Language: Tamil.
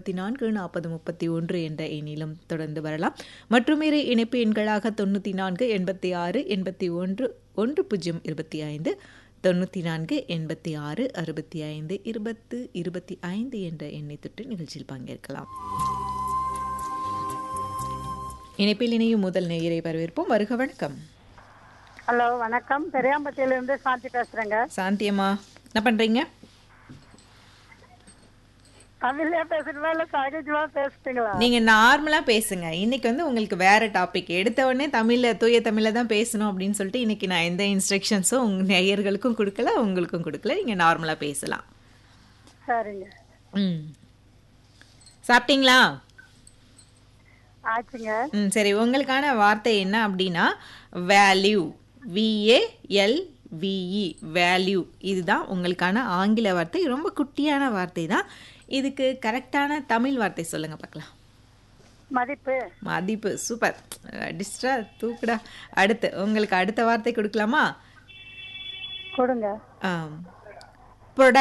இருபத்தி நான்கு நாற்பது முப்பத்தி ஒன்று என்ற எண்ணிலும் தொடர்ந்து வரலாம் மற்றும் இரு இணைப்பு எண்களாக தொண்ணூற்றி நான்கு எண்பத்தி ஆறு எண்பத்தி ஒன்று ஒன்று பூஜ்ஜியம் இருபத்தி ஐந்து தொண்ணூற்றி நான்கு எண்பத்தி ஆறு அறுபத்தி ஐந்து இருபத்து இருபத்தி ஐந்து என்ற எண்ணை தொட்டு நிகழ்ச்சியில் பங்கேற்கலாம் இணைப்பில் இணையும் முதல் நேயரை வரவேற்போம் வருக வணக்கம் ஹலோ வணக்கம் பெரியாம்பட்டியிலிருந்து சாந்தி பேசுறேங்க சாந்தியம்மா என்ன பண்றீங்க தமிழ்லயே பேசுறதா இல்ல சகஜமா பேசுறீங்களா நீங்க நார்மலா பேசுங்க இன்னைக்கு வந்து உங்களுக்கு வேற டாபிக் எடுத்த உடனே தமிழ்ல தூய தமிழ்ல தான் பேசணும் அப்படின்னு சொல்லிட்டு இன்னைக்கு நான் எந்த இன்ஸ்ட்ரக்ஷன்ஸும் உங்க நேயர்களுக்கும் கொடுக்கல உங்களுக்கும் கொடுக்கல நீங்க நார்மலா பேசலாம் சரிங்க ம் சாப்பிட்டீங்களா ஆச்சுங்க ம் சரி உங்களுக்கான வார்த்தை என்ன அப்படின்னா வேல்யூ விஏஎல் விஇ வேல்யூ இதுதான் உங்களுக்கான ஆங்கில வார்த்தை ரொம்ப குட்டியான வார்த்தை தான் இதுக்கு கரெக்டான தமிழ் வார்த்தை சொல்லுங்க பார்க்கலாம் மதிப்பு மதிப்பு சூப்பர் டிஸ்டா தூக்குடா அடுத்து உங்களுக்கு அடுத்த வார்த்தை கொடுக்கலாமா கொடுங்க ஆம்.